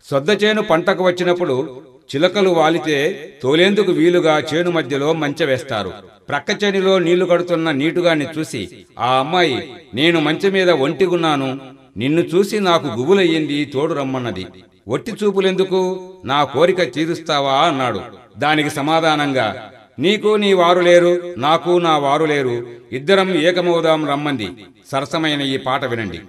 సొద్ద చేను పంటకు వచ్చినప్పుడు చిలకలు వాలితే తోలేందుకు వీలుగా చేను మధ్యలో మంచె వేస్తారు ప్రక్క చేనిలో నీళ్లు కడుతున్న నీటుగాన్ని చూసి ఆ అమ్మాయి నేను మంచె మీద ఒంటిగున్నాను నిన్ను చూసి నాకు గుబులయ్యింది తోడు రమ్మన్నది ఒట్టి చూపులెందుకు నా కోరిక తీరుస్తావా అన్నాడు దానికి సమాధానంగా నీకు నీ వారు లేరు నాకు నా వారు లేరు ఇద్దరం ఏకమవుదాం రమ్మంది సరసమైన ఈ పాట వినండి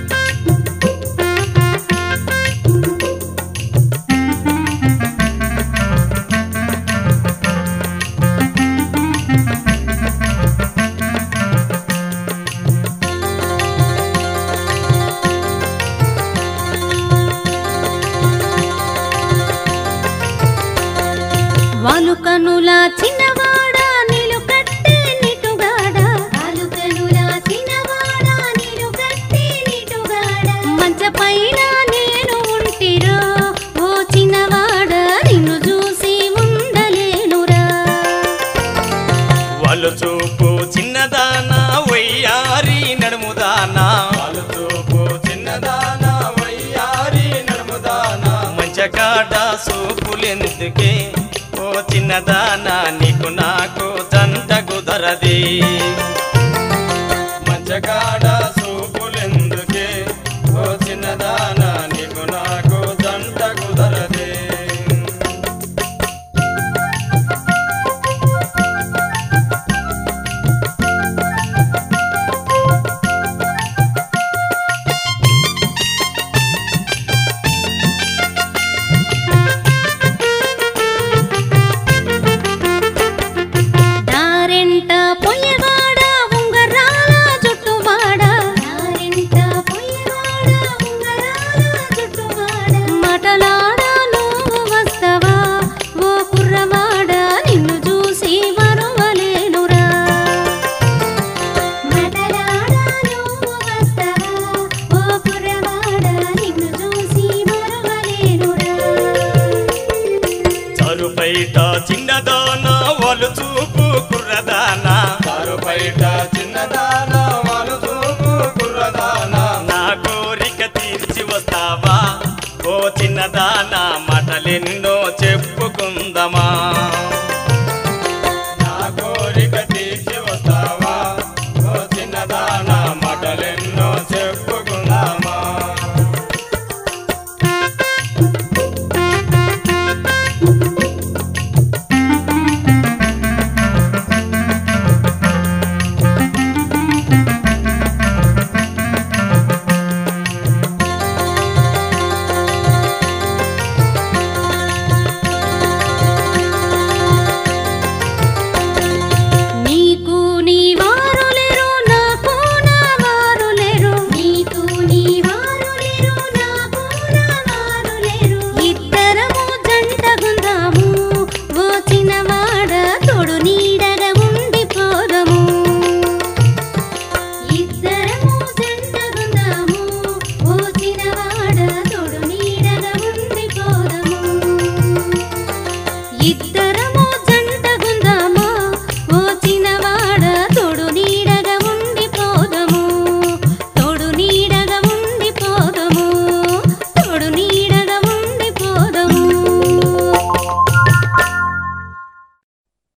వాలుకనుల చిన్నవాడ నిలుకట్టే నిటుగాడ వాలుకనుల చిన్నవాడ నిలుకట్టే నిటుగాడ మంచ పైన నేను ఉంటిరో ఓ చిన్నవాడ నిన్ను చూసి ఉండలేనురా వాళ్ళు చూపు చిన్నదానా వయ్యారి నడుముదానా వాళ్ళు చూపు చిన్నదానా వయ్యారి నడుముదానా మంచకాడ సూపులెందుకే ఓ చిన్నదానా నీకు నాకు జంట కుదరది మంచకాడ సూపులెందుకే ఓ చిన్నదానా నీకు నాకు జంట కుదరది దారెంట పొయ్యవాడ ఉంగరాల జుట్టువాడ దారెంట పొయ్యవాడ ఉంగరాల జుట్టువాడ మటలాడ నువ్వు వస్తవా ఓ కుర్రవాడ నిన్ను చూసి మరువలేనురా మటలాడ నువ్వు వస్తవా ఓ కుర్రవాడ నిన్ను చూసి మరువలేనురా చారుపైట చిన్నదాన వాళ్ళు చూపు కుర్రదానా చారుపైట చిన్నదాన వాళ్ళు చూపు కుర్రదానా నా కోరిక తీర్చి వస్తావా ఓ చిన్నదానా మాటలెన్నో చె